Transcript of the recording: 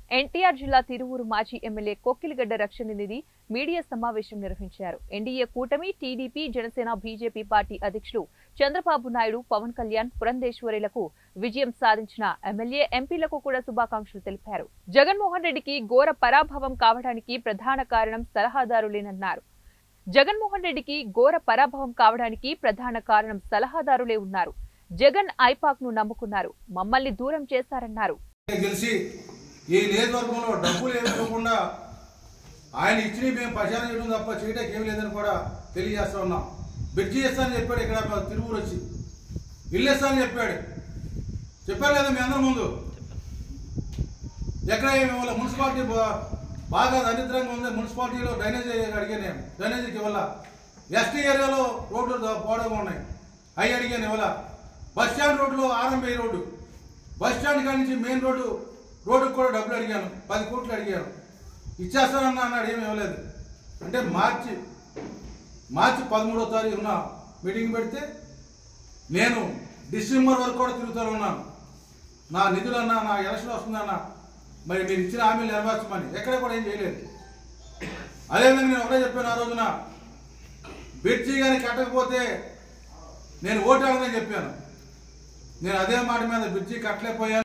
ఎన్టీఆర్ జిల్లా తిరువూరు మాజీ ఎమ్మెల్యే కొక్కిలిగడ్డ రక్షణ నిధి మీడియా సమావేశం నిర్వహించారు ఎన్డీఏ కూటమి టీడీపీ జనసేన బీజేపీ పార్టీ అధ్యక్షులు చంద్రబాబు నాయుడు పవన్ కళ్యాణ్ పురంధేశ్వరిలకు విజయం సాధించిన ఎమ్మెల్యే ఎంపీలకు కూడా శుభాకాంక్షలు తెలిపారు జగన్మోహన్ రెడ్డికి ఘోర పరాభవం కావడానికి ప్రధాన కారణం సలహాదారులేనన్నారు జగన్మోహన్ రెడ్డికి ఘోర పరాభవం కావడానికి ప్రధాన కారణం సలహాదారులే ఉన్నారు జగన్ ఐపాక్ ను నమ్ముకున్నారు మమ్మల్ని దూరం చేశారన్నారు గెలిచి ఈ నియోజకవర్గంలో డబ్బులు ఏమి ఇవ్వకుండా ఆయన ఇచ్చినవి మేము ప్రచారం చేయడం తప్ప చేయడానికి ఏమి లేదని కూడా తెలియజేస్తా ఉన్నాం బ్రిడ్జి చేస్తానని చెప్పాడు ఇక్కడ మా తిరువురు వచ్చి ఇల్లు ఇస్తానని చెప్పాడు చెప్పారు కదా మీ అందరి ముందు ఎక్కడ ఏమి ఇవ్వాలి మున్సిపాలిటీ బా- బాగా దరిద్రంగా ఉంది మున్సిపాలిటీలో డ్రైనేజ్ అడిగాను నేను డ్రైనేజీకి ఇవ్వాల ఎస్టీ ఏరియాలో రోడ్లు ద- పోవడంగా ఉన్నాయి అవి అడిగాను ఇవ్వాల బస్ స్టాండ్ రోడ్లో ఆర్ఎంబై రోడ్డు బస్ స్టాండ్ కాడి నుంచి మెయిన్ రోడ్డు రోడ్డుకు కూడా డబ్బులు అడిగాను పది కోట్లు అడిగాను ఇచ్చేస్తానన్నా అన్నాడు ఏమి ఇవ్వలేదు అంటే మార్చి మార్చి పదమూడో తారీఖున మీటింగ్ పెడితే నేను డిసెంబర్ వరకు కూడా తిరుగుతూ ఉన్నాను నా నిధులన్నా నా ఎలక్షన్ వస్తుందన్నా మరి మీరు ఇచ్చిన హామీలు నెరవేర్చమని ఎక్కడ కూడా ఏం చేయలేదు అదేవిధంగా నేను ఒకటే చెప్పాను ఆ రోజున బ్రిడ్జి కానీ కట్టకపోతే నేను ఓటు అడగని చెప్పాను నేను అదే మాట మీద బ్రిడ్జి కట్టలేకపోయాను